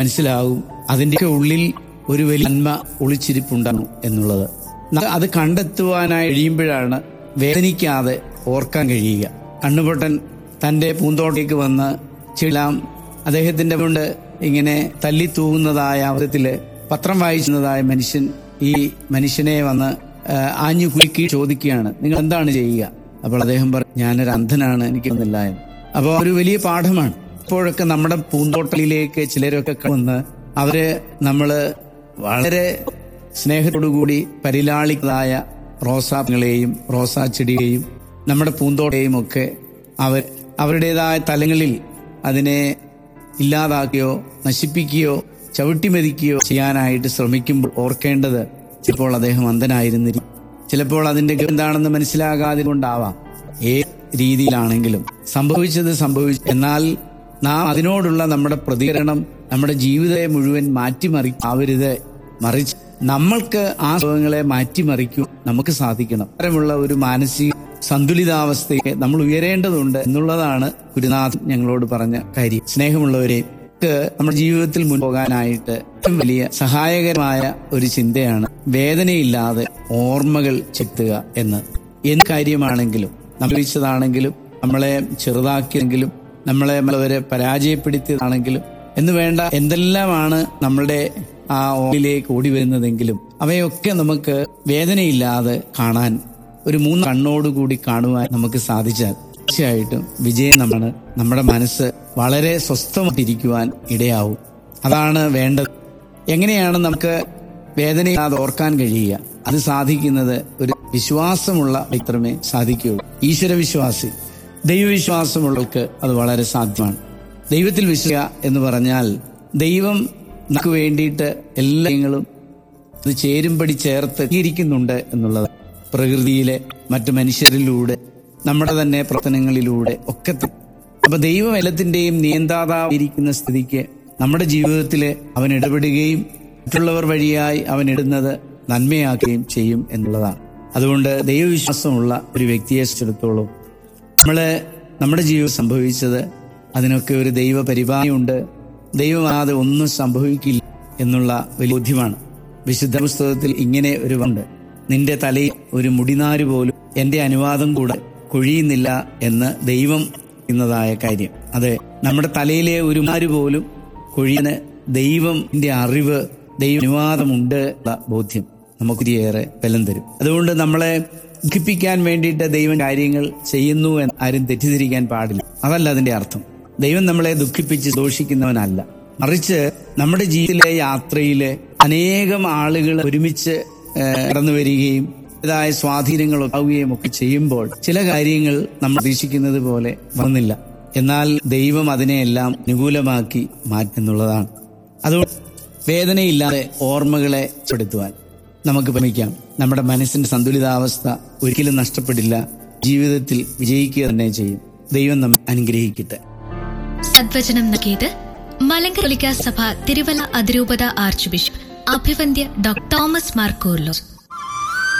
മനസ്സിലാവും അതിൻ്റെയൊക്കെ ഉള്ളിൽ ഒരു വലിയ നന്മ ഒളിച്ചിരിപ്പുണ്ടാകും എന്നുള്ളത് ന- അത് കണ്ടെത്തുവാനായി കഴിയുമ്പോഴാണ് വേദനിക്കാതെ ഓർക്കാൻ കഴിയുക കണ്ണുപൊട്ടൻ തന്റെ പൂന്തോട്ടേക്ക് വന്ന് ചിലാം അദ്ദേഹത്തിന്റെ കൊണ്ട് ഇങ്ങനെ തല്ലി തൂങ്ങുന്നതായ അവസരത്തില് പത്രം വായിക്കുന്നതായ മനുഷ്യൻ ഈ മനുഷ്യനെ വന്ന് ആ, ആഞ്ഞു കുലുക്കി ചോദിക്കുകയാണ് നിങ്ങൾ എന്താണ് ചെയ്യുക അപ്പോൾ അദ്ദേഹം പറഞ്ഞു ഞാനൊരു അന്ധനാണ് എനിക്ക് ഒന്നില്ല എന്ന് അപ്പോൾ ഒരു വലിയ പാഠമാണ് ഇപ്പോഴൊക്കെ നമ്മുടെ പൂന്തോട്ടത്തിലേക്ക് ചിലരൊക്കെ വന്ന് അവര് നമ്മള് വളരെ സ്നേഹത്തോടുകൂടി പരിലാളികളായ റോസാങ്ങളെയും റോസാ ചെടിയെയും നമ്മുടെ പൂന്തോട്ടയും ഒക്കെ അവർ അവരുടേതായ തലങ്ങളിൽ അതിനെ ഇല്ലാതാക്കുകയോ നശിപ്പിക്കുകയോ ചവിട്ടിമെതിക്കുകയോ ചെയ്യാനായിട്ട് ശ്രമിക്കുമ്പോൾ ഓർക്കേണ്ടത് ചിലപ്പോൾ അദ്ദേഹം അന്ധനായിരുന്നിരിക്കും ചിലപ്പോൾ അതിന്റെ ഗതി എന്താണെന്ന് മനസ്സിലാകാതെ കൊണ്ടാവാം ഏത് രീതിയിലാണെങ്കിലും സംഭവിച്ചത് സംഭവിച്ചു എന്നാൽ നാം അതിനോടുള്ള നമ്മുടെ പ്രതികരണം നമ്മുടെ ജീവിതത്തെ മുഴുവൻ മാറ്റിമറിക്കാവരുത് മറിച്ച് നമ്മൾക്ക് ആ സുഖങ്ങളെ മാറ്റിമറിക്കും നമുക്ക് സാധിക്കണം അത്തരമുള്ള ഒരു മാനസിക സന്തുലിതാവസ്ഥയെ നമ്മൾ ഉയരേണ്ടതുണ്ട് എന്നുള്ളതാണ് ഗുരുനാഥൻ ഞങ്ങളോട് പറഞ്ഞ കാര്യം സ്നേഹമുള്ളവരെ നമുക്ക് നമ്മുടെ ജീവിതത്തിൽ മുൻ പോകാനായിട്ട് ഏറ്റവും വലിയ സഹായകരമായ ഒരു ചിന്തയാണ് വേദനയില്ലാതെ ഓർമ്മകൾ ചെത്തുക എന്ന് എന്ത് കാര്യമാണെങ്കിലും നമ്മൾ വിളിച്ചതാണെങ്കിലും നമ്മളെ ചെറുതാക്കിയെങ്കിലും നമ്മളെ അവരെ പരാജയപ്പെടുത്തിയതാണെങ്കിലും എന്ന് വേണ്ട എന്തെല്ലാമാണ് നമ്മളുടെ ആ ഓളിലേക്ക് ഓടി വരുന്നതെങ്കിലും അവയൊക്കെ നമുക്ക് വേദനയില്ലാതെ കാണാൻ ഒരു മൂന്ന് കണ്ണോടുകൂടി കാണുവാൻ നമുക്ക് സാധിച്ചാൽ തീർച്ചയായിട്ടും വിജയം നമ്മളാണ് നമ്മുടെ മനസ്സ് വളരെ സ്വസ്ഥമായിട്ടിരിക്കുവാൻ ഇടയാവും അതാണ് വേണ്ടത് എങ്ങനെയാണ് നമുക്ക് വേദനയില്ലാതെ ഓർക്കാൻ കഴിയുക അത് സാധിക്കുന്നത് ഒരു വിശ്വാസമുള്ള വ്യക്തമേ സാധിക്കുകയുള്ളൂ ഈശ്വര വിശ്വാസി ദൈവവിശ്വാസമുള്ളവർക്ക് അത് വളരെ സാധ്യമാണ് ദൈവത്തിൽ വിശ്വസിക്കുക എന്ന് പറഞ്ഞാൽ ദൈവം നമുക്ക് വേണ്ടിയിട്ട് എല്ലാ കാര്യങ്ങളും അത് ചേരുംപടി ചേർത്ത് ഇരിക്കുന്നുണ്ട് എന്നുള്ളത് പ്രകൃതിയിലെ മറ്റു മനുഷ്യരിലൂടെ നമ്മുടെ തന്നെ പ്രവർത്തനങ്ങളിലൂടെ ഒക്കെ ത- അപ്പൊ ദൈവം എല്ലാത്തിന്റെയും നിയന്താതായിരിക്കുന്ന സ്ഥിതിക്ക് നമ്മുടെ ജീവിതത്തിൽ അവൻ ഇടപെടുകയും മറ്റുള്ളവർ വഴിയായി അവൻ ഇടുന്നത് നന്മയാക്കുകയും ചെയ്യും എന്നുള്ളതാണ് അതുകൊണ്ട് ദൈവവിശ്വാസമുള്ള ഒരു വ്യക്തിയെ സംബന്ധിച്ചിടത്തോളം നമ്മള് നമ്മുടെ ജീവിതം സംഭവിച്ചത് അതിനൊക്കെ ഒരു ദൈവ പരിപാടിയുണ്ട് ദൈവമാതെ ഒന്നും സംഭവിക്കില്ല എന്നുള്ള വലിയ ബോധ്യമാണ് വിശുദ്ധ പുസ്തകത്തിൽ ഇങ്ങനെ ഒരു ഉണ്ട് നിന്റെ തലയിൽ ഒരു മുടിനാര് പോലും എന്റെ അനുവാദം കൂടെ കൊഴിയുന്നില്ല എന്ന് ദൈവം എന്നതായ കാര്യം അതെ നമ്മുടെ തലയിലെ ഒരു നാര് പോലും കൊഴിയുന്ന ദൈവത്തിന്റെ അറിവ് ദൈവ അനുവാദമുണ്ട് ഉള്ള ബോധ്യം നമുക്കൊരിയേറെ ബലം തരും അതുകൊണ്ട് നമ്മളെ ദുഃഖിപ്പിക്കാൻ വേണ്ടിയിട്ട് ദൈവം കാര്യങ്ങൾ ചെയ്യുന്നു എന്ന് ആരും തെറ്റിദ്ധരിക്കാൻ പാടില്ല അതല്ല അതിന്റെ അർത്ഥം ദൈവം നമ്മളെ ദുഃഖിപ്പിച്ച് ദോഷിക്കുന്നവനല്ല മറിച്ച് നമ്മുടെ ജീവിതത്തിലെ യാത്രയിലെ അനേകം ആളുകൾ ഒരുമിച്ച് ഏഹ്, കടന്നു വരികയും ഇതായ സ്വാധീനങ്ങൾ ഉണ്ടാവുകയും ഒക്കെ ചെയ്യുമ്പോൾ ചില കാര്യങ്ങൾ നമ്മൾ പ്രതീക്ഷിക്കുന്നത് പോലെ വന്നില്ല എന്നാൽ ദൈവം അതിനെയെല്ലാം അനുകൂലമാക്കി മാറ്റുന്നുള്ളതാണ് അതുകൊണ്ട് വേദനയില്ലാതെ ഓർമ്മകളെ ചെടുത്തുവാൻ നമുക്ക് ശ്രമിക്കാം നമ്മുടെ മനസ്സിന്റെ സന്തുലിതാവസ്ഥ ഒരിക്കലും നഷ്ടപ്പെടില്ല ജീവിതത്തിൽ വിജയിക്കുക തന്നെ ചെയ്യും ദൈവം നമ്മെ അനുഗ്രഹിക്കട്ടെ സദ്വചനം നൽകിയത് മലങ്കരലിക്ക സഭ തിരുവല്ല അതിരൂപത ആർച്ച് ബിഷപ്പ് അഭിവന്ദ്യ ഡോക്ടർ തോമസ് മാർ കൂർലോസ്